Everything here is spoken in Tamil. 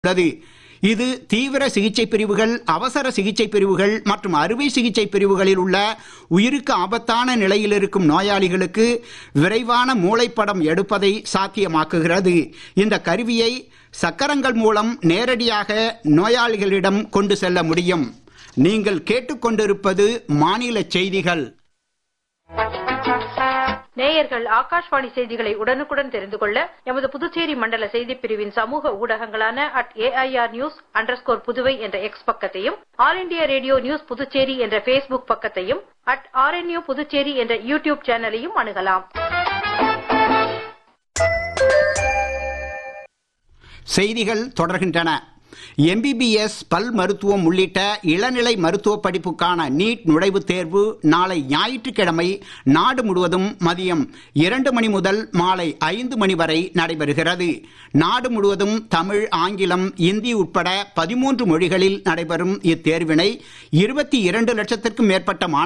உள்ளது இது தீவிர சிகிச்சை பிரிவுகள் அவசர சிகிச்சை பிரிவுகள் மற்றும் அறுவை சிகிச்சை பிரிவுகளில் உள்ள உயிருக்கு ஆபத்தான நிலையில் இருக்கும் நோயாளிகளுக்கு விரைவான மூளைப்படம் எடுப்பதை சாத்தியமாக்குகிறது இந்த கருவியை சக்கரங்கள் மூலம் நேரடியாக நோயாளிகளிடம் கொண்டு செல்ல முடியும் நீங்கள் கேட்டுக்கொண்டிருப்பது மாநில செய்திகள் நேயர்கள் ஆகாஷ்வாணி செய்திகளை உடனுக்குடன் தெரிந்து கொள்ள எமது புதுச்சேரி மண்டல செய்திப் பிரிவின் சமூக ஊடகங்களான at AIR news underscore Puduvai என்ற எக்ஸ் பக்கத்தையும் ஆல் இண்டியா ரேடியோ நியூஸ் புதுச்சேரி என்ற ஃபேஸ்புக் பக்கத்தையும் அட் ஆர்என்யூ புதுச்சேரி என்ற யூடியூப் சேனலையும் அணுகலாம் செய்திகள் தொடர்கின்றன எம்பிபிஎஸ் பல் மருத்துவம் உள்ளிட்ட இளநிலை மருத்துவ படிப்புக்கான நீட் நுழைவுத் தேர்வு நாளை ஞாயிற்றுக்கிழமை நாடு முழுவதும் மதியம் இரண்டு மணி முதல் மாலை ஐந்து மணி வரை நடைபெறுகிறது நாடு முழுவதும் தமிழ் ஆங்கிலம் இந்தி உட்பட பதிமூன்று மொழிகளில் நடைபெறும் இத்தேர்வினை இருபத்தி இரண்டு லட்சத்திற்கும் மேற்பட்ட மாணவர்கள்